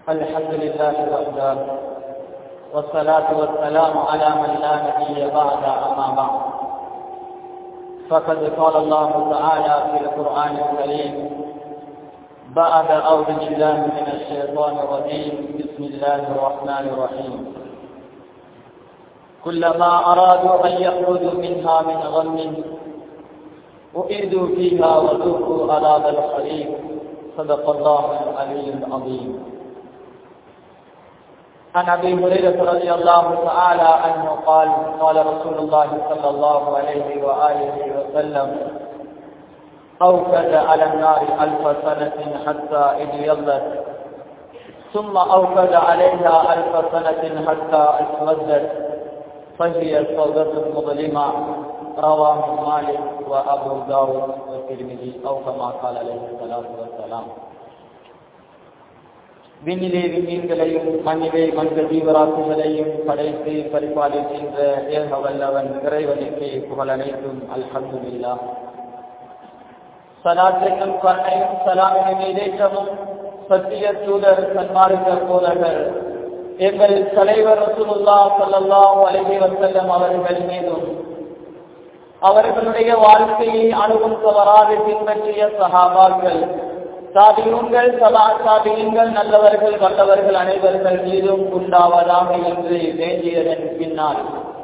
الحمد لله وحده والصلاة والسلام على من لا نبي بعد أما بعد فقد قال الله تعالى في القرآن الكريم بعد أعوذ بالله من الشيطان الرجيم بسم الله الرحمن الرحيم كلما أرادوا أن يخرجوا منها من غم أعيدوا فيها وذوقوا عذاب الخليل صدق الله العلي العظيم عن ابي هريره رضي الله تعالى عنه قال قال رسول الله صلى الله عليه واله وسلم اوكد على النار الف سنه حتى اذ يضت ثم اوكد عليها الف سنه حتى اسودت فهي الصوده المظلمه رواه مالك وابو داود والترمذي او كما قال عليه الصلاه والسلام விண்ணிலே விண்மீன்களையும் மண்ணிலே மனித ஜீவராசிகளையும் படைத்து பரிபாலிக்கின்ற ஏக வல்லவன் இறைவனுக்கு புகழ் அனைத்தும் அல்ஹம்துலில்லா சலாத்தையும் கண்ணையும் சலாமின் மீதேற்றமும் சத்திய தூதர் சன்மார்க்க போதகர் எங்கள் தலைவர் ரசூலுல்லா சல்லல்லாஹு அலைஹி வஸல்லம் அவர்கள் மீதும் அவர்களுடைய வாழ்க்கையை அணுகும் தவறாது பின்பற்றிய சஹாபாக்கள் சாதியுங்கள் சபா சாதியுங்கள் நல்லவர்கள் வல்லவர்கள் அனைவர்கள் மீதும் உண்டாவதாக என்று வேண்டியதன் பின்னால்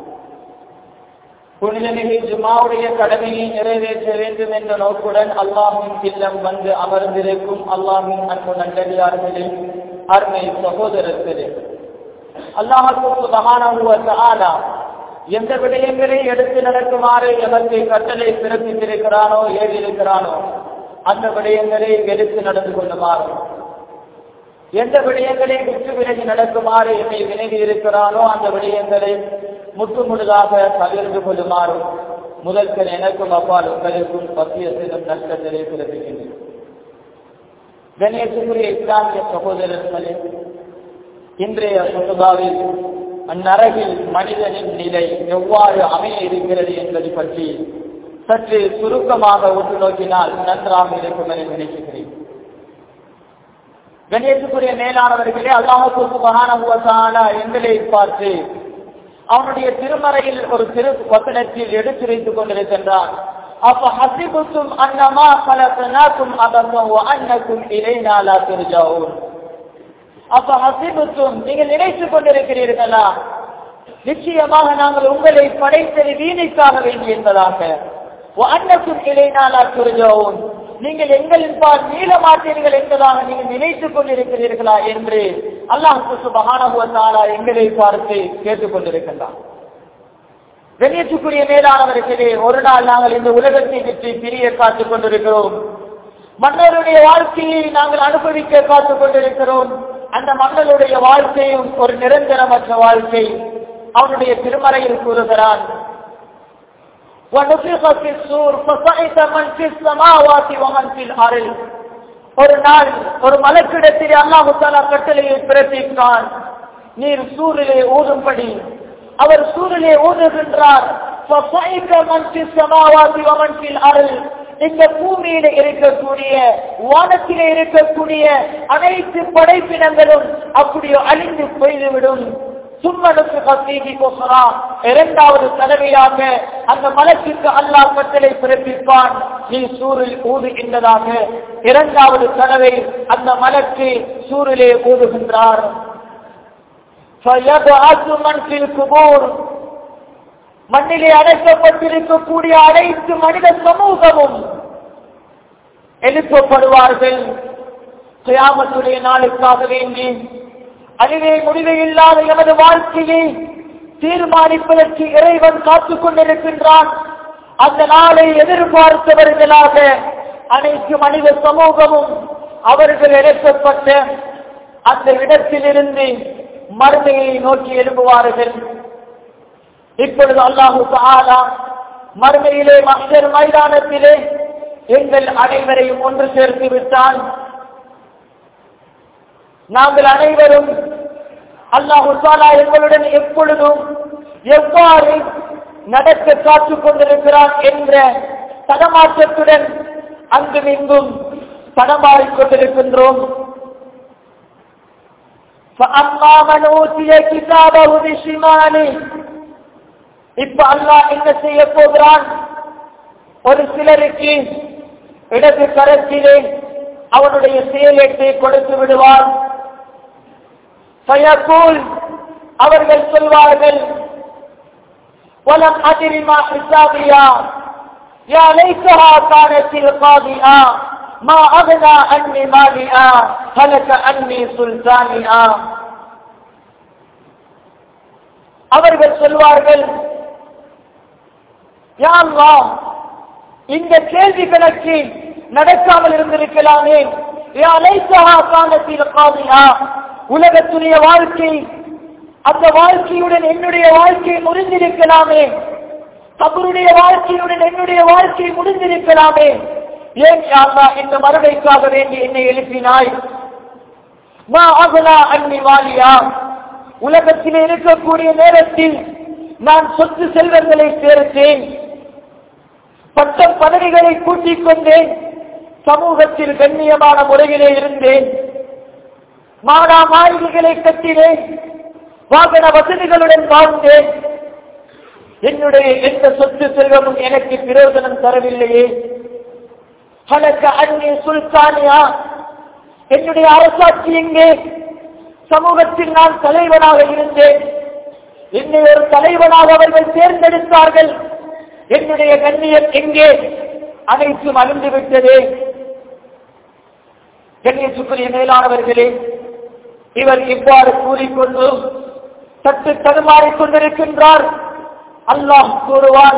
புனிதமிகு ஜுமாவுடைய கடமையை நிறைவேற்ற வேண்டும் என்ற நோக்குடன் அல்லாஹின் இல்லம் வந்து அமர்ந்திருக்கும் அல்லாஹின் அன்பு நண்டடியார்களே அருமை சகோதரர்களே அல்லாஹுக்கு மகான எந்த விடயங்களை எடுத்து நடக்குமாறு எமக்கு கட்டளை பிறப்பித்திருக்கிறானோ ஏறியிருக்கிறானோ அந்த விடயங்களை எடுத்து நடந்து கொள்ளுமாறு எந்த விடயங்களை விட்டு விலகி நடக்குமாறு என்னை வினவி இருக்கிறானோ அந்த விடயங்களை முற்று முழுதாக தவிர்த்து கொள்ளுமாறு முதல்கள் எனக்கும் அப்பால் உங்களுக்கும் பத்தியத்திலும் நஷ்டத்திலே பிறப்பிக்கின்றேன் கணேசனுடைய இஸ்லாமிய சகோதரர்களே இன்றைய சொத்துபாவில் அந்நரகில் மனிதனின் நிலை எவ்வாறு அமைய இருக்கிறது என்பது பற்றி சற்று சுருக்கமாக உற்று நோக்கினால் நன்றாக இருக்கும் என நினைக்கிறேன் கணேசுக்குரிய மேலானவர்களே அல்லாஹுக்கு மகான எங்களை பார்த்து அவனுடைய திருமறையில் ஒரு திரு வசனத்தில் எடுத்துரைத்துக் கொண்டிருக்கின்றான் அப்ப ஹசிபுக்கும் அன்னமா கலத்தனாக்கும் அபர்ணம் அன்னக்கும் இறைநாளா திருஜாவும் அப்ப ஹசிபுக்கும் நீங்கள் நினைத்துக் கொண்டிருக்கிறீர்களா நிச்சயமாக நாங்கள் உங்களை படைத்தது வீணைக்காக வேண்டி என்பதாக அன்னக்கும் இலைநாளா துரிஜோவும் நீங்கள் எங்களின் பால் மீள மாட்டீர்கள் என்பதாக நீங்கள் நினைத்துக் கொண்டிருக்கிறீர்களா என்று அல்லாஹு சுபகானா எங்களை பார்த்து கேட்டுக் கொண்டிருக்கின்றான் கண்ணியத்துக்குரிய மேலானவர்களே ஒரு நாள் நாங்கள் இந்த உலகத்தை பற்றி பிரிய காத்துக் கொண்டிருக்கிறோம் மன்னருடைய வாழ்க்கையை நாங்கள் அனுபவிக்க காத்துக் கொண்டிருக்கிறோம் அந்த மன்னருடைய வாழ்க்கையும் ஒரு நிரந்தரமற்ற வாழ்க்கை அவனுடைய திருமறையில் கூறுகிறான் ونفخ في الصور فصعد من في السماوات ومن في الارض ஒரு நாள் ஒரு மலக்கிடத்தில் அல்லாஹு தாலா கட்டளையை பிறப்பித்தான் நீர் சூரிலே ஊதும்படி அவர் சூரிலே ஊதுகின்றார் இந்த பூமியில இருக்கக்கூடிய வானத்திலே இருக்கக்கூடிய அனைத்து படைப்பினங்களும் அப்படியே அழிந்து போய்விடும் சும்மனுக்கு கசீதி கொசரா இரண்டாவது தடவையாக அந்த மலத்திற்கு அல்லாஹ் கட்டளை பிறப்பிப்பான் நீ சூரில் ஊதுகின்றதாக இரண்டாவது தடவை அந்த மலக்கு சூரிலே ஊதுகின்றார் மண்ணிலே அடைக்கப்பட்டிருக்கக்கூடிய அனைத்து மனித சமூகமும் எழுப்பப்படுவார்கள் கியாமத்துடைய நாளுக்காக வேண்டி அதுவே முடிவு இல்லாத எமது வாழ்க்கையை தீர்மானிப்பதற்கு இறைவன் காத்துக் கொண்டிருக்கின்றான் அந்த நாளை எதிர்பார்த்தவர்களாக அனைத்து மனித சமூகமும் அவர்கள் இறக்கப்பட்ட அந்த இடத்திலிருந்து மறுமையை நோக்கி எழுப்புவார்கள் இப்பொழுது அல்லாஹு ஆலா மறுமையிலே மஸ்டர் மைதானத்திலே எங்கள் அனைவரையும் ஒன்று சேர்த்து விட்டால் நாங்கள் அனைவரும் அல்லாஹு தாலா எங்களுடன் எப்பொழுதும் எவ்வாறு நடக்க காத்துக் கொண்டிருக்கிறான் என்ற தடமாற்றத்துடன் அங்கும் இங்கும் தடமாறிக் கொண்டிருக்கின்றோம் فأما من أوتي كتابه بشماله இப்ப அல்லாஹ் என்ன செய்ய போகிறான் ஒரு சிலருக்கு இடது கரத்திலே அவனுடைய செயலத்தை கொடுத்து விடுவான் ஃபயகூல் அவர்கள் சொல்வார்கள் ولم أدر ما حسابيا يا ليتها كانت القاضية ما أغنى عني ماليا هلك عني سلطانيا அவர்கள் சொல்வார்கள் யா அல்லாஹ் இந்த கேள்வி கணக்கு நடக்காமல் இருந்திருக்கலாமே யா லைசஹா கானத்தில் காதியா உலகத்துடைய வாழ்க்கை அந்த வாழ்க்கையுடன் என்னுடைய வாழ்க்கை முடிந்திருக்கலாமே கபருடைய வாழ்க்கையுடன் என்னுடைய வாழ்க்கை முடிந்திருக்கலாமே ஏன் யா அல்லாஹ் இந்த மறுமைக்காக வேண்டி என்னை எழுப்பினாய் மா அகுலா அன்னி வாலியா உலகத்தில் இருக்கக்கூடிய நேரத்தில் நான் சொத்து செல்வங்களை சேர்த்தேன் பட்டம் பதவிகளை கூட்டிக் கொண்டேன் சமூகத்தில் கண்ணியமான முறையிலே இருந்தேன் மாடா மாளிகைகளை கட்டினேன் வாகன வசதிகளுடன் வாழ்ந்தேன் என்னுடைய எந்த சொத்து செல்வமும் எனக்கு பிரயோஜனம் தரவில்லையே ஹலக்க அந்நிய சுல்தானியா என்னுடைய அரசாட்சி எங்கே சமூகத்தில் நான் தலைவனாக இருந்தேன் என்னை ஒரு தலைவனாக அவர்கள் தேர்ந்தெடுத்தார்கள் என்னுடைய கண்ணியம் எங்கே அனைத்தும் அழிந்து விட்டதே கண்ணியத்துக்குரிய மேலானவர்களே இவர் இவ்வாறு கூறிக்கொண்டு சற்று தடுமாறிக் கொண்டிருக்கின்றார் அல்லாஹ் கூறுவான்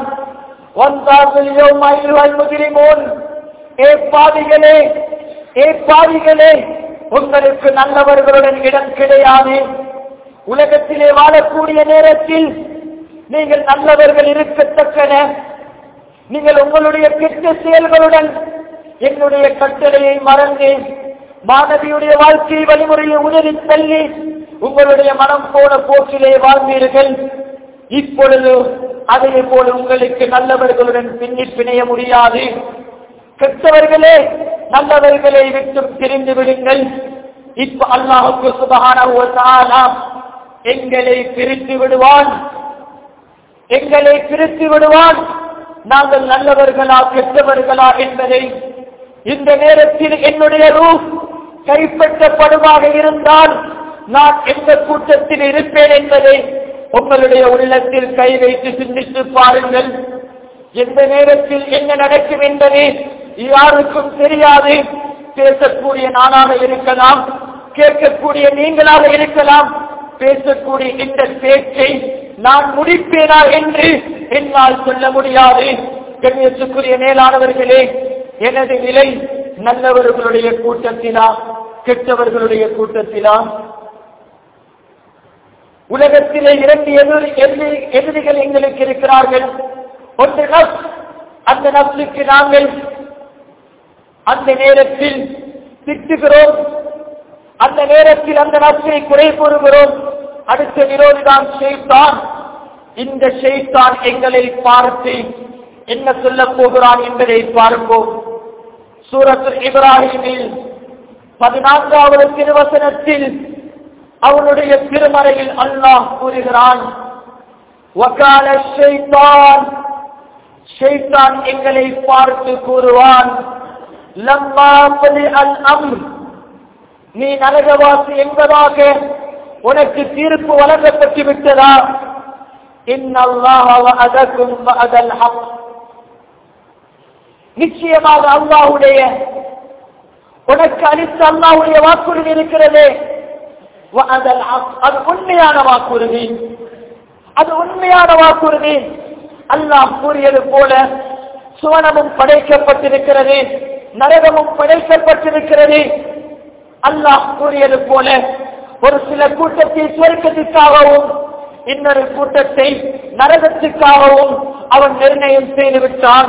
முதிரிமோன் ஏ பாவிகளே ஏ பாவிகளே உங்களுக்கு நல்லவர்களுடன் இடம் கிடையாது உலகத்திலே வாழக்கூடிய நேரத்தில் நீங்கள் நல்லவர்கள் இருக்கத்தக்கன நீங்கள் உங்களுடைய கெட்ட செயல்களுடன் என்னுடைய கட்டளையை மறந்து மாணவியுடைய வாழ்க்கை வழிமுறையை உதவி தள்ளி உங்களுடைய மனம் போன போக்கிலே வாழ்ந்தீர்கள் இப்பொழுது அதே போல உங்களுக்கு நல்லவர்களுடன் பின்னி பிணைய முடியாது கெட்டவர்களே நல்லவர்களை விட்டு பிரிந்து விடுங்கள் இப்ப அல்லாஹுக்கு சுபகான எங்களை பிரித்து விடுவான் எங்களை பிரித்து விடுவான் நாங்கள் நல்லவர்களா கெட்டவர்களா என்பதை இந்த நேரத்தில் என்னுடைய ரூப் கைப்பற்றப்படுமாக இருந்தால் நான் எந்த கூட்டத்தில் இருப்பேன் என்பதை உங்களுடைய உள்ளத்தில் கை வைத்து சிந்தித்து பாருங்கள் எந்த நேரத்தில் என்ன நடக்கும் என்பது யாருக்கும் தெரியாது பேசக்கூடிய நானாக இருக்கலாம் கேட்கக்கூடிய நீங்களாக இருக்கலாம் பேசக்கூடிய இந்த பேச்சை நான் முடிப்பேனா என்று என்னால் சொல்ல முடியாது கண்ணியத்துக்குரிய மேலானவர்களே எனது நிலை நல்லவர்களுடைய கூட்டத்திலா கெட்டவர்களுடைய கூட்டத்திலா உலகத்திலே இரண்டு எதிரி எதிரி- எதிரிகள் எங்களுக்கு இருக்கிறார்கள் ஒன்று நஃப் அந்த நப்சுக்கு நாங்கள் அந்த நேரத்தில் திட்டுகிறோம் அந்த நேரத்தில் அந்த நப்சை குறை கூறுகிறோம் அடுத்த விரோதிதான் ஷெய்தான் இந்த ஷெய்தான் எங்களை பார்த்து என்ன சொல்ல போகிறான் என்பதை பார்ப்போம் சூரத்து இப்ராஹிமில் பதினான்காவது திருவசனத்தில் அவனுடைய திருமறையில் அல்லாஹ் கூறுகிறான் வக்கால ஷைத்தான் ஷைத்தான் எங்களை பார்த்து கூறுவான் லம்மா பலி அல் அம்ர் நீ நரகவாசி என்பதாக உனக்கு தீர்ப்பு வழங்கப்பட்டு விட்டதா இன்னல்லாஹ வஅதக்கும் வஅதல் ஹக் நிச்சயமாக அல்லாஹ்வுடைய உனக்கு அளித்த அல்லாஹ்வுடைய வாக்குறுதி இருக்கிறதே வஅதல் ஹக் அது உண்மையான வாக்குறுதி அது உண்மையான வாக்குறுதி அல்லாஹ் கூறியது போல சுவனமும் படைக்கப்பட்டிருக்கிறது நரகமும் படைக்கப்பட்டிருக்கிறது அல்லாஹ் கூறியது போல ஒரு சில கூட்டத்தை சுவர்க்கத்திற்காகவும் இன்னொரு கூட்டத்தை நரகத்துக்காகவும் அவன் நிர்ணயம் செய்து விட்டான்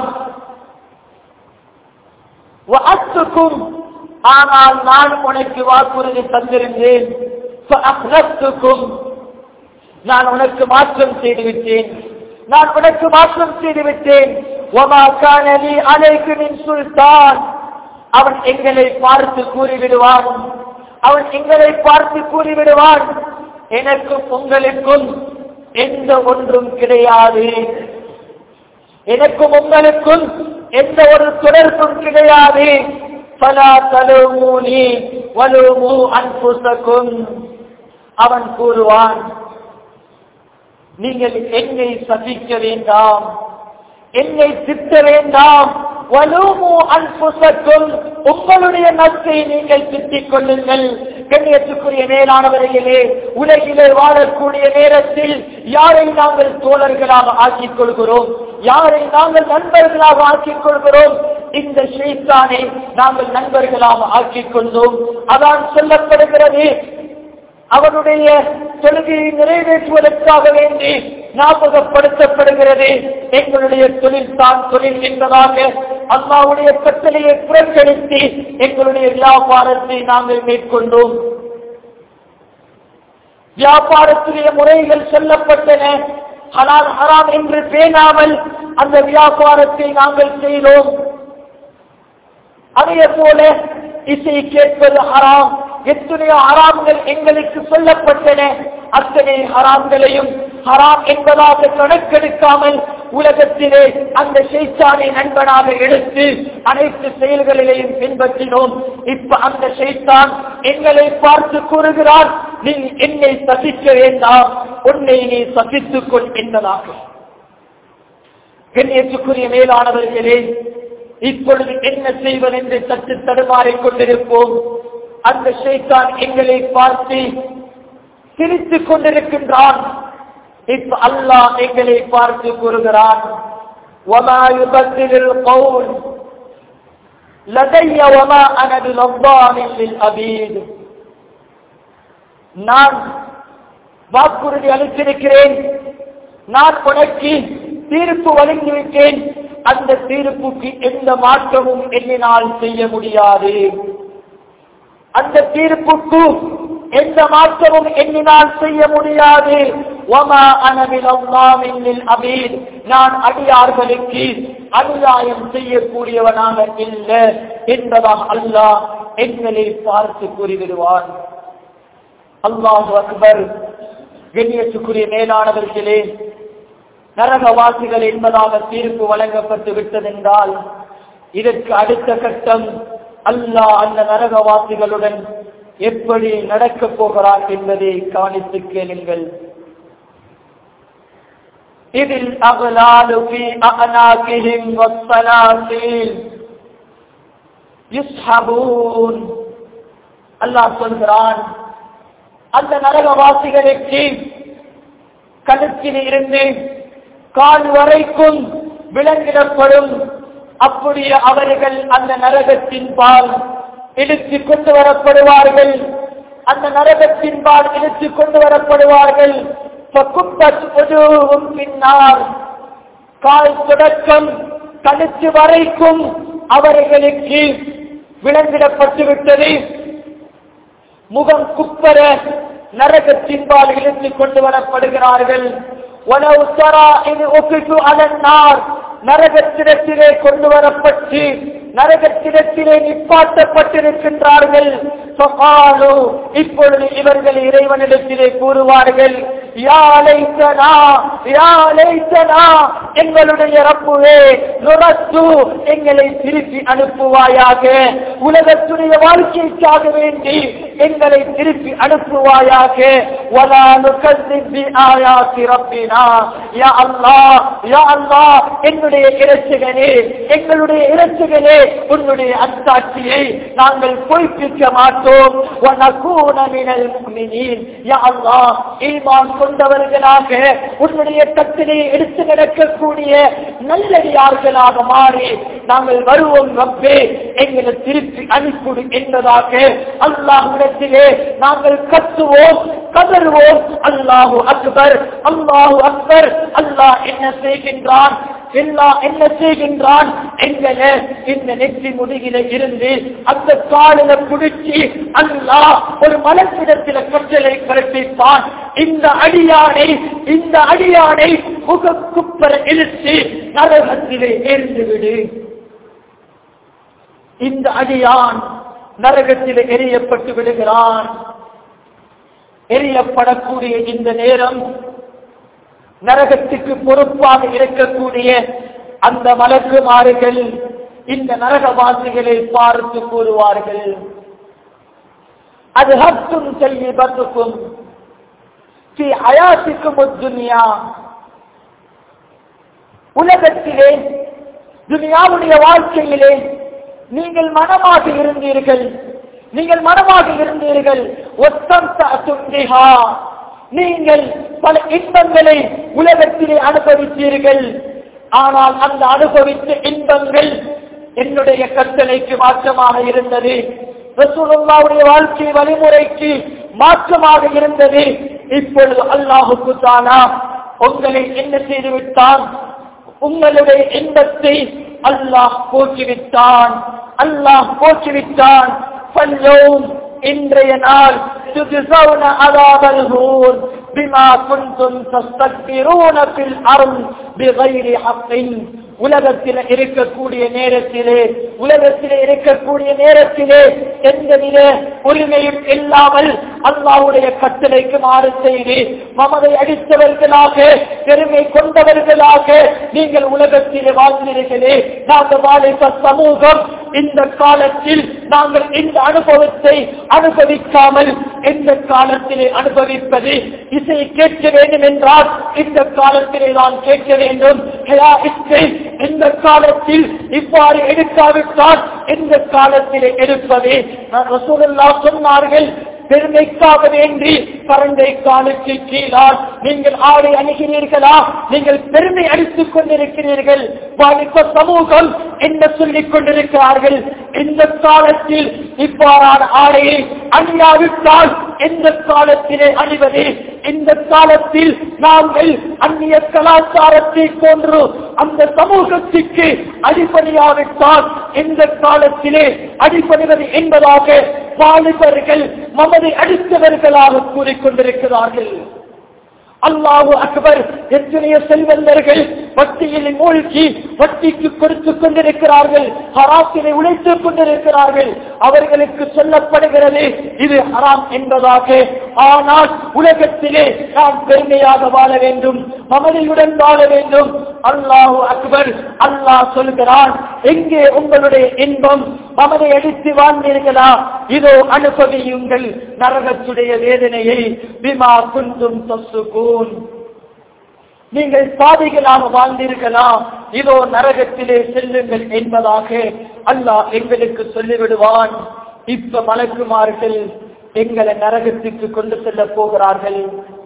வஅத்துக்கும் ஆனால் நான் உனக்கு வாக்குறுதி தந்திருந்தேன் ஃபஅஹ்லஃப்துக்கும் நான் உனக்கு மாற்றம் செய்து விட்டேன் நான் உனக்கு மாற்றம் செய்து விட்டேன் ஒமா கானலி அலைக்கு மின் சுல்தான் அவன் எங்களை பார்த்து கூறிவிடுவான் அவன் எங்களை பார்த்து கூறிவிடுவான் எனக்கும் உங்களுக்கும் எந்த ஒன்றும் கிடையாது எனக்கும் உங்களுக்கும் எந்த ஒரு தொடர்பும் கிடையாது பலா தலுமூனி வலுமு அன்புசக்கும் அவன் கூறுவான் நீங்கள் என்னை சபிக்க வேண்டாம் என்னை திட்ட வேண்டாம் வலுமு அன்புசக்கும் உங்களுடைய நட்பை நீங்கள் திட்டிக் கொள்ளுங்கள் கண்ணியத்துக்குரிய மேலானவர்களே உலகிலே வாழக்கூடிய நேரத்தில் யாரை நாங்கள் தோழர்களாக ஆக்கிக் கொள்கிறோம் யாரை நாங்கள் நண்பர்களாக ஆக்கிக் கொள்கிறோம் இந்த ஷெய்தானை நாங்கள் நண்பர்களாக ஆக்கிக் கொண்டோம் அதான் சொல்லப்படுகிறது அவனுடைய தொழுகையை நிறைவேற்றுவதற்காக வேண்டி ஞாபகப்படுத்தப்படுகிறது எங்களுடைய தொழில் தான் தொழில் என்பதாக அம்மாவுடைய கட்டளையை புறக்கணித்து எங்களுடைய வியாபாரத்தை நாங்கள் மேற்கொண்டோம் வியாபாரத்துடைய முறைகள் சொல்லப்பட்டன ஹலால் ஹராம் என்று பேணாமல் அந்த வியாபாரத்தை நாங்கள் செய்தோம் அதே போல இசை கேட்பது ஹராம் எத்தனையோ ஹராம்கள் எங்களுக்கு சொல்லப்பட்டன அத்தனை ஹராம்களையும் ஹராம் என்பதாக கணக்கெடுக்காமல் உலகத்திலே அந்த ஷெய்தானை நண்பனாக எடுத்து அனைத்து செயல்களிலேயும் பின்பற்றினோம் இப்ப அந்த ஷெய்தான் எங்களை பார்த்து கூறுகிறார் நீ என்னை சசிக்க வேண்டாம் உன்னை நீ சசித்துக் கொள் என்பதாக கண்ணியத்துக்குரிய மேலானவர்களே இப்பொழுது என்ன செய்வது என்று சற்று தடுமாறிக் கொண்டிருப்போம் அந்த ஷேத்தான் எங்களை பார்த்து சிரித்துக் கொண்டிருக்கின்றான் இப்ப அல்லாஹ் எங்களை பார்த்து கூறுகிறான் وما يبدل القول لدي وما انا بظلام للعبيد நான் வாக்குறுதி அளித்திருக்கிறேன் நான் உனக்கு தீர்ப்பு வழங்கிவிட்டேன் அந்த தீர்ப்புக்கு எந்த மாற்றமும் என்னால் செய்ய முடியாது அந்த தீர்ப்புக்கு எந்த மாற்றமும் எண்ணினால் செய்ய முடியாது நான் அடியார்களுக்கு அநியாயம் செய்யக்கூடியவனாக இல்லை என்பதாக அல்லாஹ் எங்களை பார்த்து கூறிவிடுவான் அல்லாஹு அக்பர் கண்ணியத்துக்குரிய மேலானவர்களே நரகவாசிகள் என்பதாக தீர்ப்பு வழங்கப்பட்டு விட்டதென்றால் இதற்கு அடுத்த கட்டம் அல்லாஹ் அந்த நரகவாசிகளுடன் எப்படி நடக்கப் போகிறார் என்பதை கவனித்து கேளுங்கள் இதில் அகலாலு في أعناقهم والسلاسل يسحبون அல்லாஹ் சொல்கிறான் அந்த நரகவாசிகளுக்கு கழுத்தில் இருந்து கால் வரைக்கும் விலங்கிடப்படும் அப்படியே அவர்கள் அந்த நரகத்தின் பால் இழுத்து கொண்டு வரப்படுவார்கள் அந்த நரகத்தின் பால் இழுத்து கொண்டு வரப்படுவார்கள் பின்னார் கால் தொடக்கம் கழுத்து வரைக்கும் அவர்களுக்கு விலங்கிடப்பட்டு விட்டது முகம் குப்பர நரகத்தின்பால் இழுத்து கொண்டு வரப்படுகிறார்கள் உணவு தரா இது ஒப்பிட்டு அதன்னார் நரகத்திடத்திலே கொண்டு வரப்பட்டு நரகத்திடத்திலே நிப்பாட்டப்பட்டிருக்கின்றார்கள் இப்பொழுது இவர்கள் இறைவனிடத்திலே கூறுவார்கள் யாழைத்தனா யாழைத்தனா எங்களுடைய ரப்புவே நுரத்து எங்களை திருப்பி அனுப்புவாயாக உலகத்துடைய வாழ்க்கைக்காக வேண்டி எங்களை திருப்பி அனுப்புவாயாக ولا نكذب بآيات ربنا يا الله يا الله என்னுடைய இறைச்சிகளே எங்களுடைய இறைச்சிகளே உன்னுடைய அத்தாட்சியை நாங்கள் பொய்ப்பிக்க மாட்டோம் وَنَكُونَ مِنَ الْمُؤْمِنِينَ يا الله ஈமான் கொண்டவர்களாக உன்னுடைய கத்தினை எடுத்து நடக்கக்கூடிய நல்லடியார்களாக மாறி நாங்கள் வருவோம் ரப்பே எங்களை திருப்பி அனுப்பிடு என்பதாக அல்லாஹ்விடத்திலே நாங்கள் கத்துவோம் கதறுவோம் அல்லாஹு அக்பர் அல்லாஹு அக்பர் அல்லாஹ் என்ன செய்கின்றான் எல்லாம் என்ன செய்கின்றான் எங்களை இந்த நெற்றி முதுகில இருந்து அந்த காலில பிடிச்சி அல்லாஹ் ஒரு மனசிடத்தில கற்றலை பிறப்பிப்பான் இந்த அடியானை இந்த அடியானை முக குப்பர இழுத்து நரகத்திலே ஏறிந்து விடு இந்த அடியான் நரகத்தில் எரியப்பட்டு விடுகிறான் எரியப்படக்கூடிய இந்த நேரம் நரகத்துக்கு பொறுப்பாக இருக்கக்கூடிய அந்த மலக்குமாறுகள் இந்த நரகவாசிகளை பார்த்து கூறுவார்கள் அது ஹத்தும் செல்வி பத்துக்கும் ஸ்ரீ அயாசிக்கும் துனியா உலகத்திலே துனியாவுடைய வாழ்க்கையிலே நீங்கள் மனமாக இருந்தீர்கள் நீங்கள் மனமாக இருந்தீர்கள் ஒத்தம் துண்டிகா நீங்கள் பல இன்பங்களை உலகத்திலே அனுபவித்தீர்கள் ஆனால் அந்த அனுபவித்த இன்பங்கள் என்னுடைய கட்டளைக்கு மாற்றமாக இருந்தது ரசூலுல்லாவுடைய வாழ்க்கை வழிமுறைக்கு மாற்றமாக இருந்தது இப்பொழுது அல்லாஹுக்கு தானா உங்களை என்ன செய்து விட்டான் உங்களுடைய இன்பத்தை அல்லாஹ் போக்கிவிட்டான் அல்லாஹ் போக்கிவிட்டான் பல்லோம் இன்றைய நாள் تجزون عذاب الهون بما كنتم تستكبرون في الأرض بغير حق உலகத்தில் இருக்கக்கூடிய நேரத்திலே உலகத்திலே இருக்கக்கூடிய நேரத்திலே எந்தவித உரிமையும் இல்லாமல் அல்லாவுடைய கட்டளைக்கு மாறு செய்து மமதை அடித்தவர்களாக பெருமை கொண்டவர்களாக நீங்கள் உலகத்திலே வாழ்ந்தீர்களே நாங்கள் வாழித்த சமூகம் இந்த காலத்தில் நாங்கள் இந்த அனுபவத்தை அனுபவிக்காமல் இந்த காலத்திலே அனுபவிப்பது இசை கேட்க வேண்டும் என்றால் இந்த காலத்திலே நான் கேட்க வேண்டும் இந்த காலத்தில் இவ்வாறு எடுக்காவிட்டால் இந்த காலத்திலே எடுப்பது சொன்னார்கள் பெருமைக்காக வேண்டி பரண்டை காலுக்கு கீழால் நீங்கள் ஆடை அணுகிறீர்களா நீங்கள் பெருமை அடித்துக் கொண்டிருக்கிறீர்கள் வாலிப சமூகம் என்ன சொல்லிக் கொண்டிருக்கிறார்கள் இந்த காலத்தில் இவ்வாறான ஆடையை அணியாவிட்டால் எந்த காலத்திலே அணிவது இந்த காலத்தில் நாங்கள் அந்நிய கலாச்சாரத்தை போன்று அந்த சமூகத்திற்கு அடிப்படையாவிட்டால் இந்த காலத்திலே அடிப்படைவது என்பதாக வாலிபர்கள் மமதை அடித்தவர்களாக கூறிக்கொண்டிருக்கிறார்கள் அல்லாஹு அக்பர் எத்தனைய செல்வந்தர்கள் வட்டியில் மூழ்கி வட்டிக்கு கொடுத்துக் கொண்டிருக்கிறார்கள் ஹராத்தினை உழைத்துக் கொண்டிருக்கிறார்கள் அவர்களுக்கு சொல்லப்படுகிறது இது ஹராம் என்பதாக ஆனால் உலகத்திலே நாம் பெருமையாக வாழ வேண்டும் மமதையுடன் வாழ வேண்டும் அல்லாஹு அக்பர் அல்லாஹ் சொல்கிறான் எங்கே உங்களுடைய இன்பம் மமதை அடித்து வாழ்ந்தீர்களா இதோ அனுபவியுங்கள் நரகத்துடைய வேதனையை பிமா குந்தும் தொசுகூன் நீங்கள் சாதிகளாக வாழ்ந்தீர்களா இதோ நரகத்திலே செல்லுங்கள் என்பதாக அல்லாஹ் எங்களுக்கு சொல்லிவிடுவான் இப்ப மலக்குமார்கள் எங்களை நரகத்துக்கு கொண்டு செல்ல போகிறார்கள்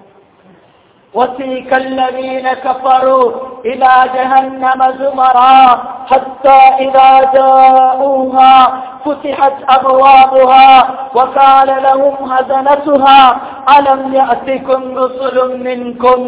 وسيك الذين كفروا إلى جهنم زمرا حتى إذا جاءوها فتحت أبوابها وقال لهم هزنتها ألم يأتكم رسل منكم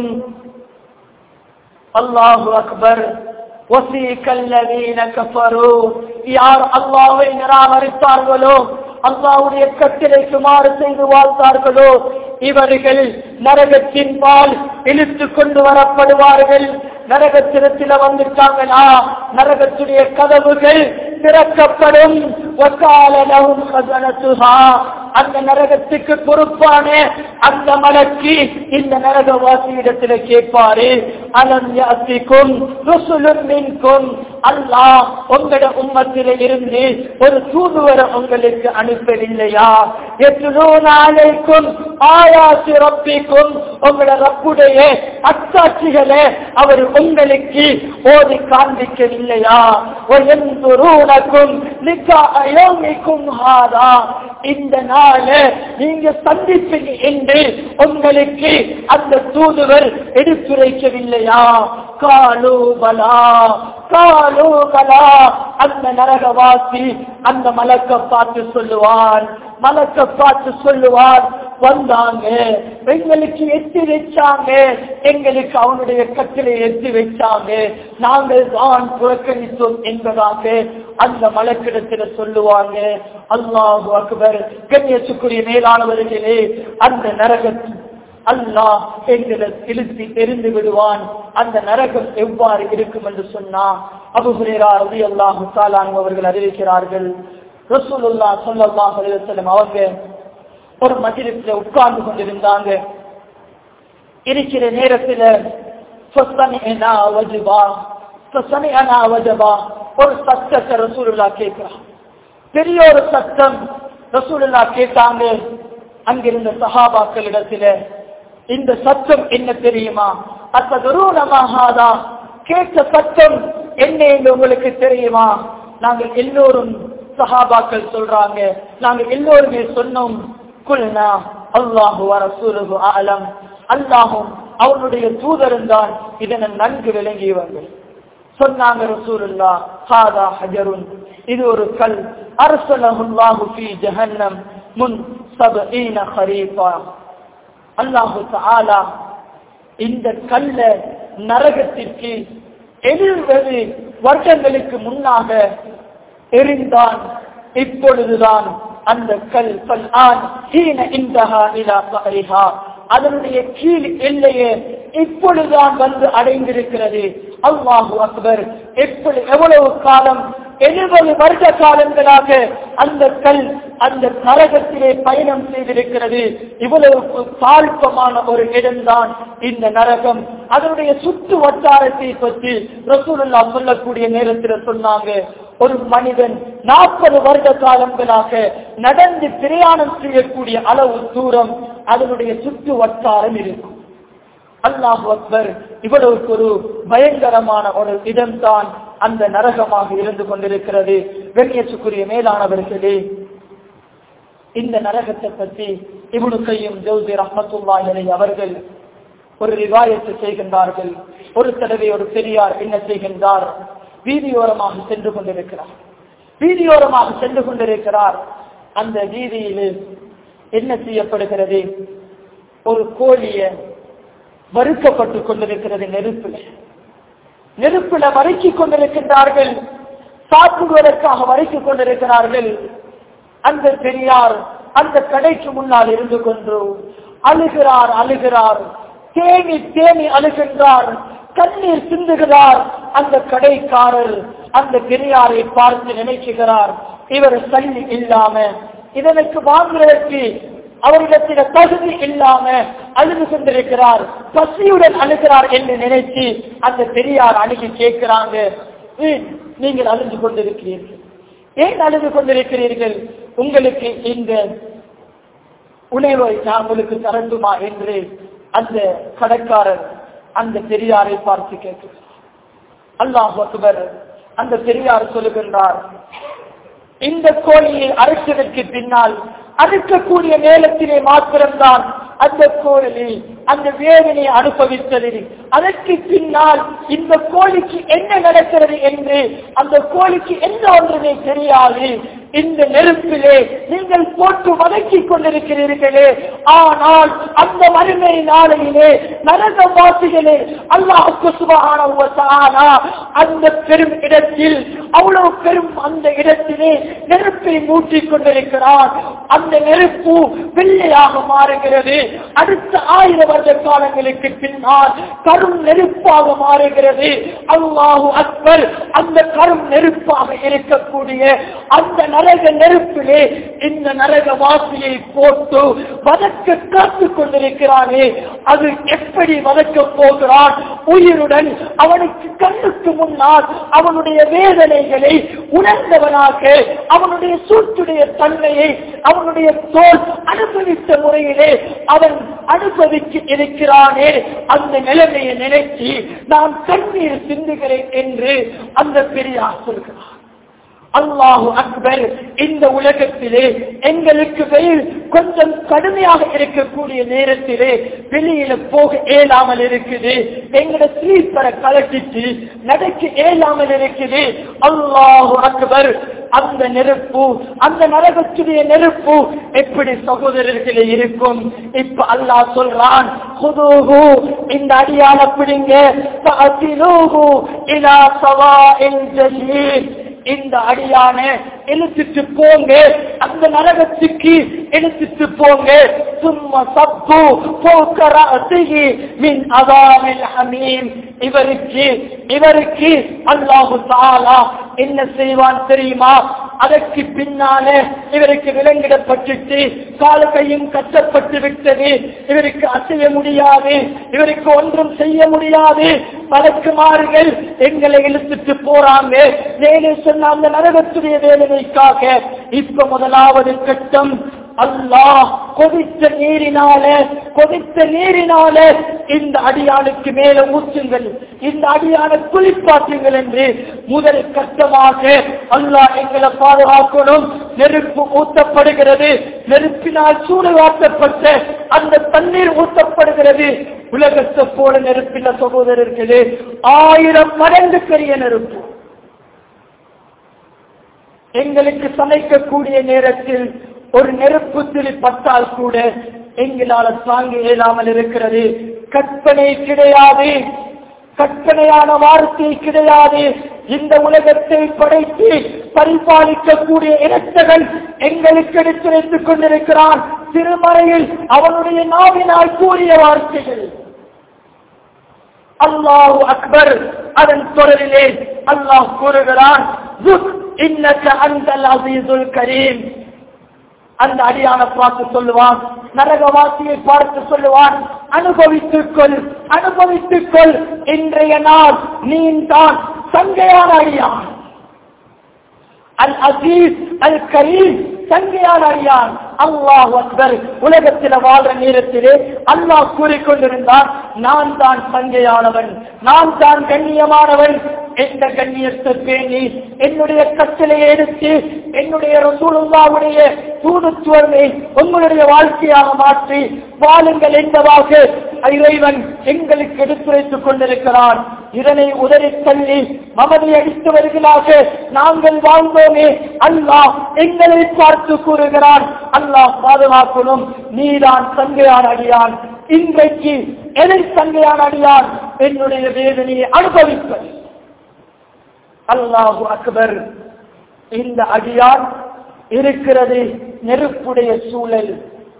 الله أكبر وسيك الذين كفروا யார் அல்லாஹ்வை நிராகரித்தார்களோ அல்லாஹ்வுடைய கட்டளைக்கு மாறு செய்து வாழ்ந்தார்களோ இவர்கள் நரகத்தின் பால் இழுத்து கொண்டு வரப்படுவார்கள் நரகத்திரத்தில வந்துட்டாங்களா நரகத்துடைய கதவுகள் திறக்கப்படும் வக்காலனவும் கதனத்துகா அந்த நரகத்துக்கு பொறுப்பான அந்த மலக்கு இந்த நரகவாசியிடத்தில் கேட்பாரு அலம் யாசிக்கும் ருசுலும் மின்கும் அல்லாஹ் உங்களோட உம்மத்தில இருந்து ஒரு தூதுவரை உங்களுக்கு அனுப்பவில்லையா எத்தனோ நாளைக்கும் ஆயாசி ரப்பிக்கும் உங்களோட ரப்புடைய அச்சாட்சிகளை அவர் உங்களுக்கு ஓதி காண்பிக்கவில்லையா ஒயந்துருனக்கும் லிக்காயோமிக்கும் ஹாதா இந்த நாள நீங்க சந்திப்பீங்க என்று உங்களுக்கு அந்த தூதுவர் எடுத்துரைக்கவில்லையா காலு பலா காலு பலா அந்த நரகவாசி அந்த மலக்க பார்த்து சொல்லுவான் மலக்க பார்த்து சொல்லுவான் வந்தாங்க எங்களுக்கு எத்தி வச்சாங்க எங்களுக்கு அவனுடைய கட்டளை எத்தி வச்சாங்க நாங்கள் தான் புறக்கணித்தோம் என்பதாக அந்த மலக்கிடத்துல சொல்லுவாங்க அல்லாஹு அக்பர் கண்ணியத்துக்குரிய மேலானவர்களே அந்த நரகத்தில் அல்லாஹ் எங்களை இழுத்தி தெரிந்து விடுவான் அந்த நரகம் எவ்வாறு இருக்கும் என்று சொன்னா அபுகுரேரா ரவி அல்லாஹு அவர்கள் அறிவிக்கிறார்கள் ரசூலுல்லா ஸல்லல்லாஹு அலைஹி வஸல்லம் அவங்க ஒரு மஜ்லிஸ்ல உட்கார்ந்து கொண்டிருந்தாங்க இருக்கிற நேரத்துல ஃபஸ்தமிஅனா வஜபா ஃபஸ்தமிஅனா வஜபா ஒரு சத்தத்தை ரசூலுல்லா கேட்கிறான் பெரிய ஒரு சத்தம் ரசூலுல்லா கேட்டாங்க அங்கிருந்த சஹாபாக்களிடத்துல இந்த சத்தம் என்ன தெரியுமா அத்தகரூனமாகாதா கேட்ட சத்தம் என்ன என்று உங்களுக்கு தெரியுமா நாங்கள் எல்லோரும் சஹாபாக்கள் சொல்றாங்க நாங்க எல்லோருமே சொன்னோம் குல்னா அல்லாஹு ரசூலுஹு ஆலம் அல்லாஹும் அவனுடைய தூதரும் தான் இதனை நன்கு விளங்கியவர்கள் சொன்னாங்க ரசூலுல்லா ஹாதா ஹஜருன் இது ஒரு கல் அரசலஹுல்லாஹு ஃபீ ஜஹன்னம் முன் சபஈன ஹரீஃபா அல்லாஹு தஆலா இந்த கல்ல நரகத்திற்கு எழுபது வருடங்களுக்கு முன்னாக எரிந்தான் இப்பொழுதுதான் அந்த கல் பல் ஆன் ஹீன இந்தஹா இலா கஹரிஹா அதனுடைய கீழ் எல்லையே இப்பொழுதுதான் வந்து அடைந்திருக்கிறது அல்லாஹு அக்பர் எப்படி எவ்வளவு காலம் எழுபது வருட காலங்களாக அந்த கல் அந்த நரகத்திலே பயணம் செய்திருக்கிறது இவ்வளவு தாழ்ப்பமான ஒரு இடம்தான் இந்த நரகம் அதனுடைய சுற்று வட்டாரத்தை பற்றி ரசூலுல்லா சொல்லக்கூடிய நேரத்தில் சொன்னாங்க ஒரு மனிதன் நாற்பது வருட காலங்களாக நடந்து பிரயாணம் செய்யக்கூடிய அளவு தூரம் அதனுடைய சுற்று வட்டாரம் இருக்கும் அல்லாஹ் அக்பர் இவ்வளவு ஒரு பயங்கரமான ஒரு இடம்தான் அந்த நரகமாக இருந்து கொண்டிருக்கிறது வெண்ணியத்துக்குரிய மேலானவர்களே இந்த நரகத்தை பற்றி இவனு கையும் ஜவுதி ரஹமத்துல்லாஹினை அவர்கள் ஒரு ரிவாயத்து செய்கின்றார்கள் ஒரு தடவை ஒரு பெரியார் என்ன செய்கின்றார் வீதியோரமாக சென்று கொண்டிருக்கிறார் வீதியோரமாக சென்று கொண்டிருக்கிறார் அந்த வீதியில் என்ன செய்யப்படுகிறது ஒரு கோழிய வறுக்கப்பட்டு கொண்டிருக்கிறது நெருப்புல நெருப்புல வறுக்கிக் கொண்டிருக்கின்றார்கள் சாப்பிடுவதற்காக வறுக்கிக் கொண்டிருக்கிறார்கள் அந்த பெரியார் அந்த கடைக்கு முன்னால் இருந்து கொண்டு அழுகிறார் அழுகிறார் தேனி தேனி அழுகின்றார் கண்ணீர் சிந்துகிறார் அந்த கடைக்காரர் அந்த பெரியாரை பார்த்து நினைச்சுகிறார் இவர் சல்லி இல்லாம இதனுக்கு வாங்குவதற்கு அவரிடத்தில தகுதி இல்லாம அழுது கொண்டிருக்கிறார் பசியுடன் அழுகிறார் என்று நினைத்து அந்த பெரியார் அணுகி கேட்கிறாங்க "ஏன் நீங்கள் அழுது கொண்டிருக்கிறீர்கள் ஏன் அழுது கொண்டிருக்கிறீர்கள் உங்களுக்கு இந்த உணவை நான் உங்களுக்கு தரண்டுமா என்று அந்த கடைக்காரர் அந்த பெரியாரை பார்த்து கேட்கிறார் அல்லாஹ் அக்பர் அந்த பெரியார் சொல்லுகின்றார் இந்த கோழியை அரைச்சதற்கு பின்னால் அறுக்கக்கூடிய நேரத்திலே மாத்திரம்தான் அந்த கோழி அந்த வேதனை அனுபவித்தது அதற்கு பின்னால் இந்த கோழிக்கு என்ன நடக்கிறது என்று அந்த கோழிக்கு என்ன ஒன்றுமே தெரியாது இந்த நெருப்பிலே நீங்கள் போட்டு வதக்கிக் கொண்டிருக்கிறீர்களே ஆனால் அந்த மறுமை நாளையிலே நரகவாசிகளே அல்லாஹுக்கு சுபகான அந்த பெரும் இடத்தில் அவ்வளவு பெரும் அந்த இடத்திலே நெருப்பை மூட்டிக் கொண்டிருக்கிறார் அந்த நெருப்பு வெள்ளையாக மாறுகிறது அடுத்த ஆயிரம் வருட காலங்களுக்கு பின்னால் கரும் நெருப்பாக மாறுகிறது அல்லாஹு அக்பர் அந்த கரும் நெருப்பாக இருக்கக்கூடிய அந்த நரக நெருப்பிலே இந்த நரக வாசியை போட்டு வதக்க காத்துக் கொண்டிருக்கிறானே அது எப்படி வதக்க போகிறான் உயிருடன் அவனுக்கு கண்ணுக்கு முன்னால் அவனுடைய வேதனைகளை உணர்ந்தவனாக அவனுடைய சூட்டுடைய தன்மையை அவனுடைய தோல் அனுபவித்த முறையிலே அவன் அனுபவித்து இருக்கிறானே அந்த நிலைமையை நினைத்து நான் கண்ணீர் சிந்துகிறேன் என்று அந்த பெரியார் சொல்கிறார் அல்லாஹு அக்பர் இந்த உலகத்திலே எங்களுக்கு வெயில் கொஞ்சம் கடுமையாக இருக்கக்கூடிய நேரத்திலே வெளியில போக இயலாமல் இருக்குது எங்கட ஸ்லீப்பரை கலட்டிட்டு நடக்க இயலாமல் இருக்குது அல்லாஹு அக்பர் அந்த நெருப்பு அந்த நரகத்துடைய நெருப்பு எப்படி சகோதரர்களே இருக்கும் இப்ப அல்லாஹ் சொல்றான் "குதூஹு", இந்த அடியால பிடிங்க "ஃபஅத்திலூஹு இலா சவாஇல் ஜஹீம்." இந்த அடியான இழுத்துட்டு போங்க அந்த நரகத்துக்கு இழுத்துட்டு போங்க சும்மா சப்பு போக்கர அசைகி மின் அதாமில் ஹமீம் இவருக்கு இவருக்கு அல்லாஹு தாலா என்ன செய்வான் தெரியுமா அதற்கு பின்னால இவருக்கு விலங்கிடப்பட்டுட்டு கால கையும் கட்டப்பட்டு விட்டது இவருக்கு அசைய முடியாது இவருக்கு ஒன்றும் செய்ய முடியாது பழக்குமாறுகள் எங்களை இழுத்துட்டு போறாங்க வேலை சொன்ன அந்த நரகத்துடைய வேதனைக்காக இப்ப முதலாவது கட்டம் அல்லாஹ் கொதித்த நீரினால கொதித்த நீரினால இந்த அடியானுக்கு மேல ஊற்றுங்கள் இந்த அடியான குளிப்பாற்றுங்கள் என்று முதல் கட்டமாக அல்லாஹ் எங்களை பாதுகாக்கணும் நெருப்பு ஊத்தப்படுகிறது நெருப்பினால் சூடுகாட்டப்பட்ட அந்த தண்ணீர் ஊத்தப்படுகிறது உலகத்தை போல நெருப்பின சகோதரர்களே ஆயிரம் மடங்கு பெரிய நெருப்பு எங்களுக்கு சமைக்கக்கூடிய நேரத்தில் ஒரு நெருப்பு துளி பட்டால் கூட எங்களால தாங்க இயலாமல் இருக்கிறது கற்பனை கிடையாது கற்பனையான வார்த்தை கிடையாது இந்த உலகத்தை படைத்து பரிபாலிக்கக்கூடிய இரட்சகன் எங்களுக்கு எடுத்துரைத்துக் கொண்டிருக்கிறான் திருமறையில் அவனுடைய நாவினால் கூறிய வார்த்தைகள் அல்லாஹு அக்பர் அதன் தொடரிலே அல்லாஹ் கூறுகிறான் "ருக் இன்னக அந்தல் அஸீஸுல் கரீம் அந்த அடியான பார்த்து சொல்லுவான் நரகவாசியை பார்த்து சொல்லுவான் அனுபவித்துக் கொள் அனுபவித்துக் கொள் இன்றைய நாள் நீ தான் சங்கையான அடியான் அல் அசீஸ் அல் கரீம் சங்கையான அடியான் அல்லாஹ் அக்பர் உலகத்தில் வாழ்ற நேரத்திலே அல்லாஹ் கூறிக்கொண்டிருந்தான் நான் தான் சங்கையானவன் நான் தான் கண்ணியமானவன் எந்த கண்ணியத்தை பேணி என்னுடைய கட்டளையை எடுத்து என்னுடைய ரசூலுல்லாவுடைய தூதுத்துவமை உங்களுடைய வாழ்க்கையாக மாற்றி வாழுங்கள் என்பதாக இறைவன் எங்களுக்கு எடுத்துரைத்துக் கொண்டிருக்கிறான் இதனை உதறி தள்ளி மமதை அடித்து வருகிறாக நாங்கள் வாழ்ந்தோமே அல்லாஹ் எங்களை பார்த்து கூறுகிறான் அல்லாஹ் பாதுகாக்கணும் நீதான் சங்கையான அடியான் இன்றைக்கு எதை சங்கையான அடியான் என்னுடைய வேதனையை அனுபவிப்பது அல்லாஹு அக்பர் இந்த அடியான் இருக்கிறது நெருப்புடைய சூழல்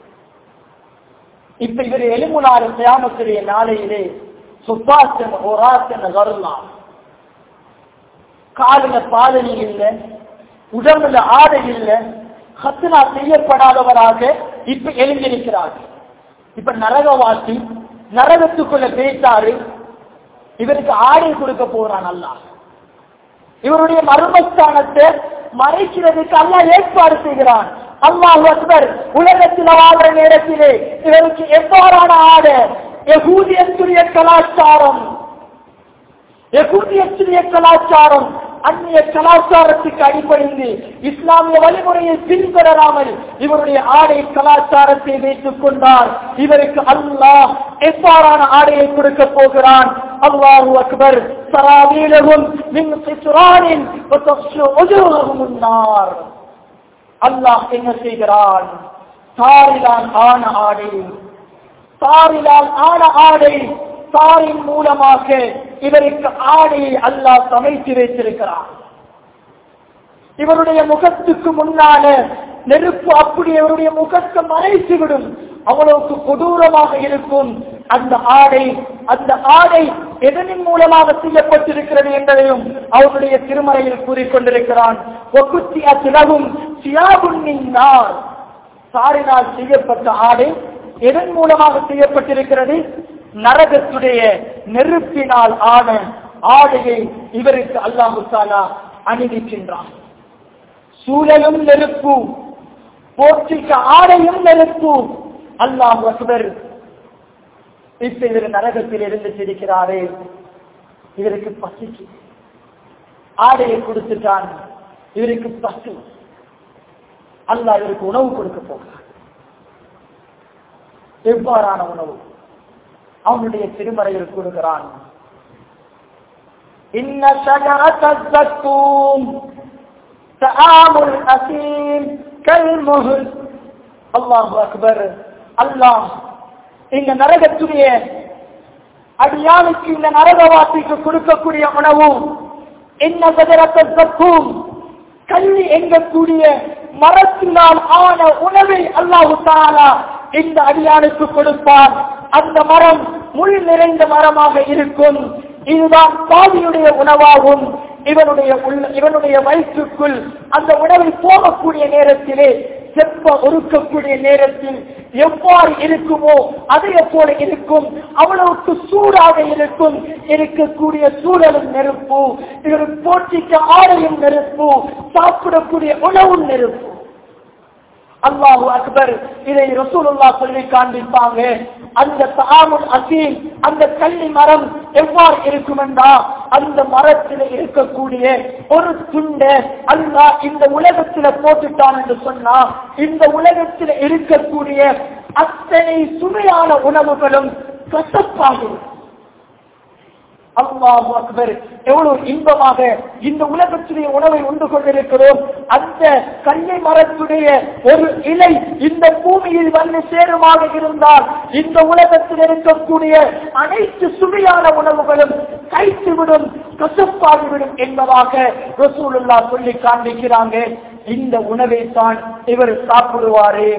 இப்ப இவர் எலுமுனாறு கியாமத்துடைய நாளையிலே சுப்பாசன் ஒராசன் வரலாம் காலில பாதணி இல்லை உடம்புல ஆடை இல்லை ஹத்னா செய்யப்படாதவராக இப்ப எழுந்திருக்கிறார் இப்ப நரகவாசி நரகத்துக்குள்ள பேசாரு இவருக்கு ஆடை கொடுக்க போறான் அல்லாஹ் இவருடைய மர்மஸ்தானத்தை மறைக்கிறதுக்கு அல்லாஹ் ஏற்பாடு செய்கிறான் அல்லாஹ் அக்பர் உலகத்தில் வாழ்ற நேரத்திலே இவருக்கு எவ்வாறான ஆடை எகூதியத்துடைய கலாச்சாரம் எகூதியத்துடைய கலாச்சாரம் அந்நிய கலாச்சாரத்துக்கு அடிப்படைந்து இஸ்லாமிய வழிமுறையை பின்தொடராமல் இவருடைய ஆடை கலாச்சாரத்தை வைத்துக் கொண்டார் இவருக்கு அல்லாஹ் எவ்வாறான ஆடையை கொடுக்க போகிறான் அல்லாஹு அக்பர் சராவீலகும் மின் சிசுரானின் முன்னார் அல்லாஹ் என்ன செய்கிறான் தாரிலான் ஆன ஆடை தாரிலால் ஆன ஆடை தாரின் மூலமாக இவருக்கு ஆடையை அல்லாஹ் சமைத்து வைத்திருக்கிறார் இவருடைய முகத்துக்கு முன்னால நெருப்பு அப்படி இவருடைய முகத்தை மறைத்து விடும் அவ்வளவுக்கு கொடூரமாக இருக்கும் அந்த ஆடை அந்த ஆடை எதனின் மூலமாக செய்யப்பட்டிருக்கிறது என்பதையும் அவருடைய திருமறையில் கூறிக்கொண்டிருக்கிறான் ஒக்குத்திய சிலவும் சியாபுண்ணினார் சாரினால் செய்யப்பட்ட ஆடை எதன் மூலமாக செய்யப்பட்டிருக்கிறது நரகத்துடைய நெருப்பினால் ஆன ஆடையை இவருக்கு அல்லாஹு தாலா அணிவிக்கின்றான் சூழலும் நெருப்பு போற்றிக்க ஆடையும் நெருப்பு அல்லாஹ் அக்பர் இப்ப இவர் நரகத்தில் இருந்து சிரிக்கிறாரே இவருக்கு பசிக்கு ஆடையை கொடுத்துட்டான் இவருக்கு பசு அல்லாஹ் இவருக்கு உணவு கொடுக்க போகிறார் எவ்வாறான உணவு அவனுடைய திருமறையில் கூறுகிறான் இன்ன ஷஜரத الزقوم طعام الأثيم كالمهل அல்லாஹ் அக்பர் அல்லாஹ் இந்த நரகத்துடைய அடியானுக்கு இந்த நரகவாசிக்கு கொடுக்கக்கூடிய உணவு என்ன சஜரத்த சக்கும் கல்வி எங்கக்கூடிய மரத்தினால் ஆன உணவை அல்லாஹு தாலா இந்த அடியானுக்கு கொடுப்பார் அந்த மரம் முள் நிறைந்த மரமாக இருக்கும் இதுதான் பாவியுடைய உணவாகும் இவனுடைய உள்ள இவனுடைய வயிற்றுக்குள் அந்த உணவை போகக்கூடிய நேரத்திலே செப்ப ஒருக்கக்கூடிய நேரத்தில் எவ்வாறு இருக்குமோ அதே போல இருக்கும் அவ்வளவுக்கு சூடாக இருக்கும் இருக்கக்கூடிய சூழலும் நெருப்பு இவர் போட்டிக்க ஆடையும் நெருப்பு சாப்பிடக்கூடிய உணவும் நெருப்பு அல்லாஹு அக்பர் இதை ரசூலுல்லா சொல்லி காண்பிப்பாங்க அந்த தாமுல் அசீம் அந்த கள்ளி மரம் எவ்வாறு இருக்கும் என்றா அந்த மரத்தில் இருக்கக்கூடிய ஒரு துண்டை அல்லாஹ் இந்த உலகத்துல போட்டுட்டான் என்று சொன்னா இந்த உலகத்தில் இருக்கக்கூடிய அத்தனை சுவையான உணவுகளும் கசப்பாகும் அல்லாஹு அக்பர் எவ்வளவு இன்பமாக இந்த உலகத்துடைய உணவை உண்டு கொண்டிருக்கிறோம் அந்த கண்ணை மரத்துடைய ஒரு இலை இந்த பூமியில் வந்து சேருமாக இருந்தால் இந்த உலகத்தில் இருக்கக்கூடிய அனைத்து சுவையான உணவுகளும் கைத்துவிடும் கசப்பாகிவிடும் என்பதாக ரசூலுல்லா சொல்லி காண்பிக்கிறாங்க இந்த உணவை தான் இவர் சாப்பிடுவாரே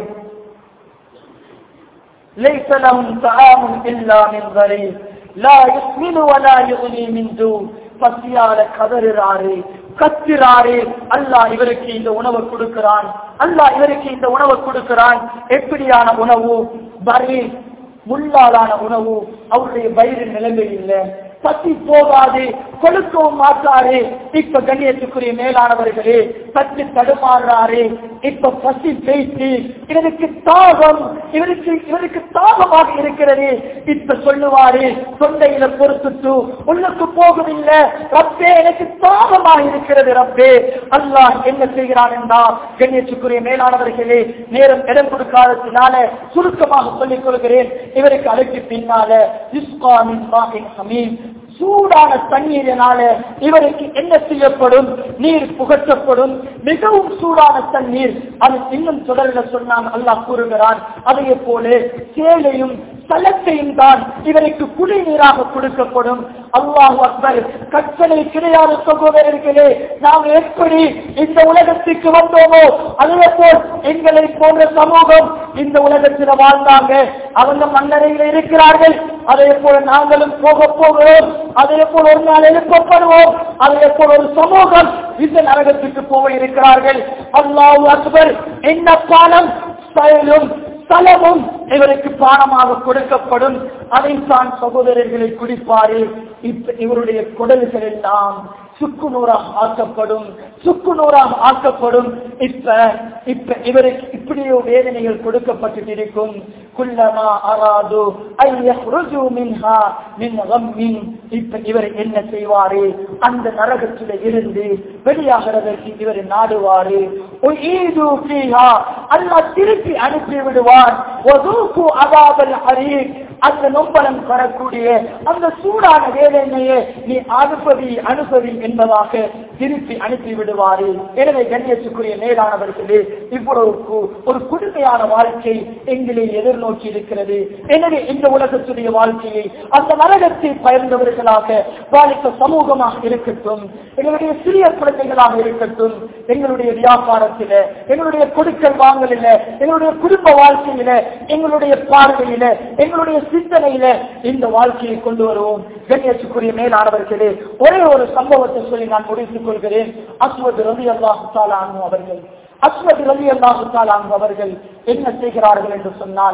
ليس لهم طعام إلا من ضريع لا يسمن ولا يغني من جوع பசியால கதறுறாரு கத்துறாரு அல்லாஹ் இவருக்கு இந்த உணவை கொடுக்கிறான் அல்லாஹ் இவருக்கு இந்த உணவை கொடுக்கிறான் எப்படியான உணவு பரி முள்ளாலான உணவு அவருடைய வயிறு நிலைமை இல்லை பசி போகாது கொடுக்கவும் மாட்டாரு இப்ப கண்ணியத்துக்குரிய மேலானவர்களே பற்றி தடுமாறுறாரு இப்ப பசி பேசி இவருக்கு தாகம் இவருக்கு இவருக்கு தாகமாக இருக்கிறது இப்ப சொல்லுவாரு தொண்டையில பொறுத்துட்டு உள்ளுக்கு போகவில்லை ரப்பே எனக்கு தாகமாக இருக்கிறது ரப்பே அல்லாஹ் என்ன செய்கிறான் என்றால் கண்ணியத்துக்குரிய மேலானவர்களே நேரம் இடம் கொடுக்காததுனால சுருக்கமாக சொல்லிக் கொள்கிறேன் இவருக்கு அழைக்கு பின்னால இஸ்காமின் ஹமீம் சூடான தண்ணீரினால இவருக்கு என்ன செய்யப்படும் நீர் புகட்டப்படும் மிகவும் சூடான தண்ணீர் அது இன்னும் தொடரில் சொன்னான் அல்லாஹ் கூறுகிறான் அதே போல சேலையும் தலத்தையும் தான் இவருக்கு குடிநீராக கொடுக்கப்படும் அல்லாஹ் அக்பர் கற்பனை கிடையாத சகோதரர்களே நாம் எப்படி இந்த உலகத்துக்கு வந்தோமோ அதே போல் எங்களை போன்ற சமூகம் இந்த உலகத்தில் வாழ்ந்தாங்க அவங்க மன்னரையில் இருக்கிறார்கள் அதே போல நாங்களும் போக போகிறோம் அதே போல் ஒரு நாள் எழுப்பப்படுவோம் அதே போல் ஒரு சமூகம் இந்த நரகத்துக்கு போக இருக்கிறார்கள் அல்லாஹ் அக்பர் என்ன பாலம் செயலும் ஸ்தலமும் இவருக்கு பானமாக கொடுக்கப்படும் அதைத்தான் சகோதரர்களை குடிப்பாரு இப்ப இவருடைய குடல்கள் எல்லாம் சுக்கு நூறாக ஆக்கப்படும் சுக்கு நூறாக ஆக்கப்படும் இப்ப இப்ப இவருக்கு இப்படியோ வேதனைகள் கொடுக்கப்பட்டு இருக்கும் குல்லமா அராது ஐயஹ்ருஜு மின்ஹா மின் கம்மின் இப்ப இவர் என்ன செய்வாரு அந்த நரகத்தில இருந்து வெளியாகிறதற்கு இவர் நாடுவாரு உயீது ஃபீஹா அல்லாஹ் திருப்பி அனுப்பி விடுவார் வதூகு அதாபல் ஹரீக் அந்த நொம்பலம் வரக்கூடிய அந்த சூடான வேதனையை நீ அனுப்பவி அனுப்பவி என்பதாக திருப்பி அனுப்பி விடுவாரு எனவே கண்ணியத்துக்குரிய மேலானவர்களே இவ்வளவு கு- ஒரு குடுமையான வாழ்க்கை எங்களை எதிர்நோக்கி இருக்கிறது எனவே இந்த உலகத்துடைய வாழ்க்கையை அந்த நரகத்தை பயந்தவர்களாக வாலிக்க சமூகமாக இருக்கட்டும் எங்களுடைய சிறிய குழந்தைகளாக இருக்கட்டும் எங்களுடைய வியாபாரத்தில எங்களுடைய கொடுக்கல் வாங்கலில எங்களுடைய குடும்ப வாழ்க்கையில எங்களுடைய பார்வையில எங்களுடைய சிந்தனையில இந்த வாழ்க்கையை கொண்டு வருவோம் கண்ணியத்துக்குரிய மேலானவர்களே ஒரே ஒரு சம்பவத்தை சொல்லி நான் முடித்துக் கொள்கிறேன் அஸ்வத் ரவி அல்லாஹு தாலானு அவர்கள் அஸ்வத் ரவி அல்லாஹு தாலானு அவர்கள் என்ன செய்கிறார்கள் என்று சொன்னால்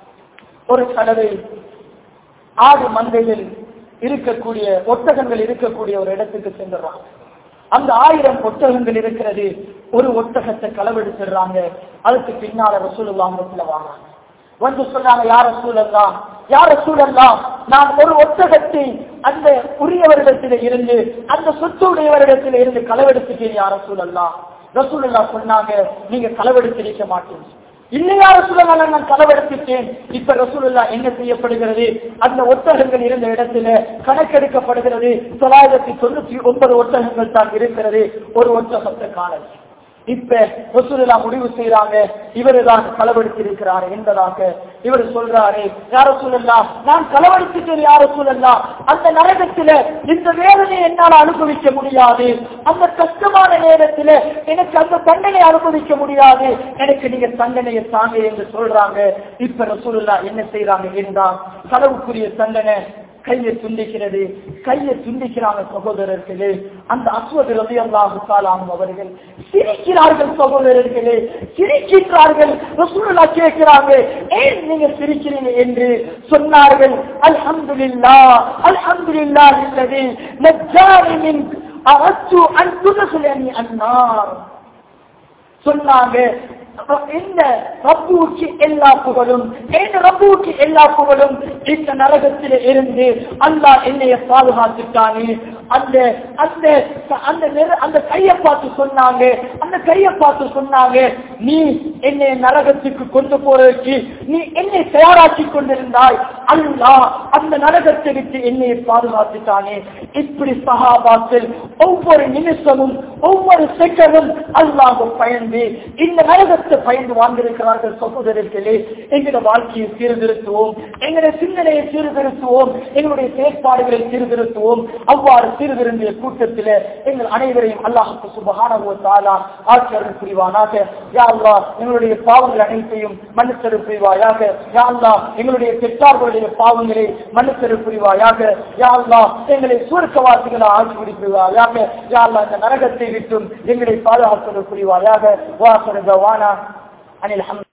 ஒரு தடவை ஆடு மந்தையில் இருக்கக்கூடிய ஒட்டகங்கள் இருக்கக்கூடிய ஒரு இடத்துக்கு சென்றுறாங்க அந்த ஆயிரம் ஒட்டகங்கள் இருக்கிறது ஒரு ஒட்டகத்தை களவெடுத்துடுறாங்க அதுக்கு பின்னால ரசூலுல்லாஹத்துல வாங்க வந்து சொன்னாங்க யார சூழல்லாம் யார சூழல்லாம் நான் ஒரு ஒட்டகத்தை அந்த உரியவரிடத்தில் இருந்து அந்த சொத்து உடையவரிடத்தில் இருந்து களவெடுத்துட்டேன் யார சூழல்லாம் ரசூலுல்லா சொன்னாங்க நீங்க களவெடுத்திருக்க மாட்டீங்க இல்லையா ரசூலுல்லா நான் களவெடுத்துட்டேன் இப்ப ரசூலுல்லா என்ன செய்யப்படுகிறது அந்த ஒட்டகங்கள் இருந்த இடத்துல கணக்கெடுக்கப்படுகிறது தொள்ளாயிரத்தி தொண்ணூத்தி ஒன்பது ஒட்டகங்கள் தான் இருக்கிறது ஒரு ஒட்டகத்தை காணல் இப்ப ரசூலுல்லா முடிவு செய்யறாங்க இவருதான் களவெடுத்திருக்கிறார் என்பதாக இவர் சொல்றாரு யார சூழல்லா நான் களவெடுத்துட்டேன் யார சூழல்லா அந்த நரகத்தில இந்த வேதனையை என்னால் அனுபவிக்க முடியாது அந்த கஷ்டமான நேரத்தில எனக்கு அந்த தண்டனை அனுபவிக்க முடியாது எனக்கு நீங்க தண்டனையை தாங்க என்று சொல்றாங்க இப்ப ரசூலுல்லா என்ன செய்யறாங்க என்றால் களவுக்குரிய தண்டனை கையை துண்டிக்கிறது கையை துண்டிக்கிறாங்க சகோதரர்களே அந்த அஸ்வத் ரவி அல்லாஹு அவர்கள் சிரிக்கிறார்கள் சகோதரர்களே சிரிக்கின்றார்கள் ரசூலுல்லா கேட்கிறாங்க ஏன் நீங்க சிரிக்கிறீங்க என்று சொன்னார்கள் அல்ஹம்துலில்லா அல்ஹம்துலில்லா இல்லது நஜ்ஜானி மின் அஅத்து அன் துதசுலனி அன்னார் சொன்னாங்க இந்த ரப்புவுக்கு எல்லா புகழும் இந்த ரப்புவுக்கு எல்லா புகழும் இந்த நரகத்தில இருந்து அல்லாஹ் என்னைய பாதுகாத்துட்டானே அந்த அந்த அந்த நிற- அந்த கையை பார்த்து சொன்னாங்க அந்த கையை பார்த்து சொன்னாங்க நீ என்னை நரகத்துக்கு கொண்டு போறதுக்கு நீ என்னை தயாராக்கி கொண்டிருந்தாய் அல்லாஹ் அந்த நரகத்தை விட்டு என்னை பாதுகாத்துட்டானே இப்படி சகாபாத்தில் ஒவ்வொரு நிமிஷமும் ஒவ்வொரு செகண்டும் அல்லாஹ் பயந்து இந்த நரகத்தை பயந்து வாழ்ந்திருக்கிறார்கள் சகோதரர்களே எங்களுடைய வாழ்க்கையை சீர்திருத்துவோம் எங்களுடைய சிந்தனையை சீர்திருத்துவோம் எங்களுடைய செயற்பாடுகளை சீர்திருத்துவோம் அவ்வாறு சீர்திருந்திய கூட்டத்தில் எங்கள் அனைவரையும் அல்லாஹுக்கு சுபகான ஆட்சியர்கள் புரிவானாக யா அல்லாஹ் எங்களுடைய பாவங்கள் அனைத்தையும் மன்னித்தரு புரிவாயாக யா அல்லாஹ் எங்களுடைய பெற்றார்களுடைய பாவங்களை மன்னித்தரு புரிவாயாக யா அல்லாஹ் எங்களை சூர்க்கவாசிகளை ஆட்சி பிடிப்புவாயாக யா அல்லாஹ் இந்த நரகத்தை விட்டும் எங்களை பாதுகாத்தது புரிவாயாக வாசன வானா அனில்